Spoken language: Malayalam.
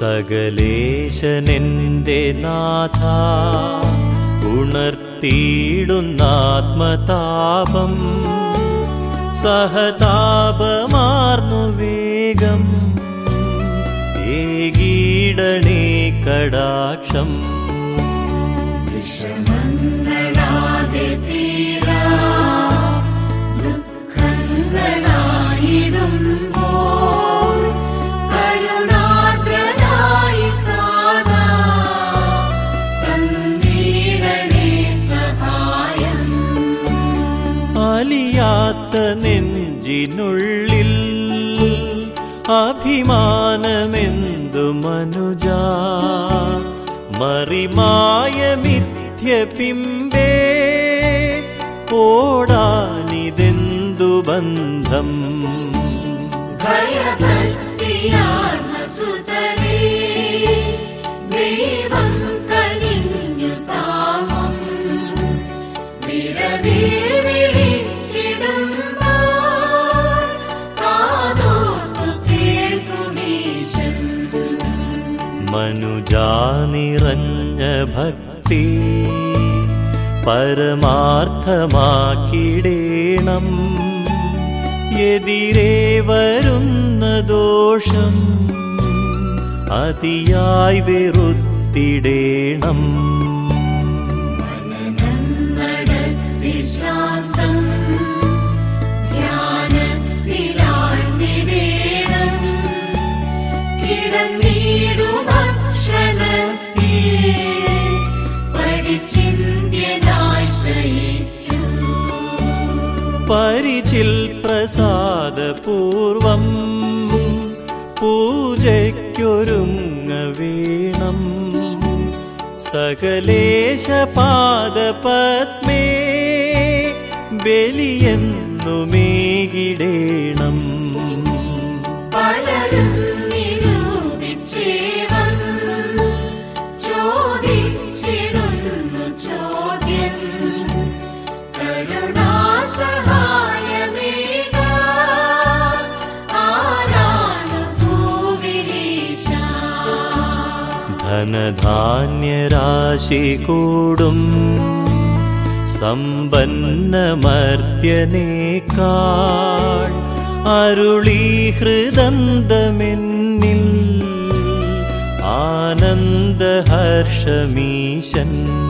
സകലേശനെന്റെ നാഥ ഉണർത്തിയിടുന്നാത്മതാപം സഹതാപമാർന്നു വേഗം ഏകീടണേ കടാക്ഷം വിഷമങ്ങളാതെ തീരാ ദുഃഖങ്ങളായിടുമ്പോൾ കരുണാർദ്രനായി കാതാ തന്നീടണേ സഹായം അലിയാത്ത നെഞ്ചിനുള്ളിൽ അഭിമാനമെന്തു മനുജ മറിമായ മിഥ്യ പിമ്പേ ഓടാനിതെന്തു ബന്ധം ഭയഭക്തിയാർന്ന സുതരേ ദൈവം കനിഞ്ഞു താമം വിരവിൽ വിളിച്ചിടുമ്പോൾ കാതോർത്തു കേൾക്കുമീശൻ മനുജാ നിറഞ്ഞ ഭക്തി പരമാർത്ഥമാക്കിടേണം എതിരെ വരുന്ന ദോഷം അതിയായി വെറുത്തിടേണം നടത്തി ശാന്തം ധ്യാനത്തിലാഴ്ന്നിടേണം കിടന്നിടുഭക്ഷണത്തിൽ പരിചിന്യനായി ശയിക്കൂ പരിചിൽ പ്രസാദപൂർവം പൂജയ്ക്കൊരുങ്ങ വീണം സകലേശപാദപത്മേ ബലിയെന്നുമേകിടേണം പലരും നിരൂപിച്ചേവം ചോദിച്ചിടുന്നു ചോദ്യം കരുണാസഹായമേക ആരാണു ഭൂവിരീശ ധനധാന്യരാശി കൂടും സമ്പന്നമർത്യനേക്കാൾ അരുളി ഹൃദന്തമെന്നിൽ ആനന്ദഹർഷമീശൻ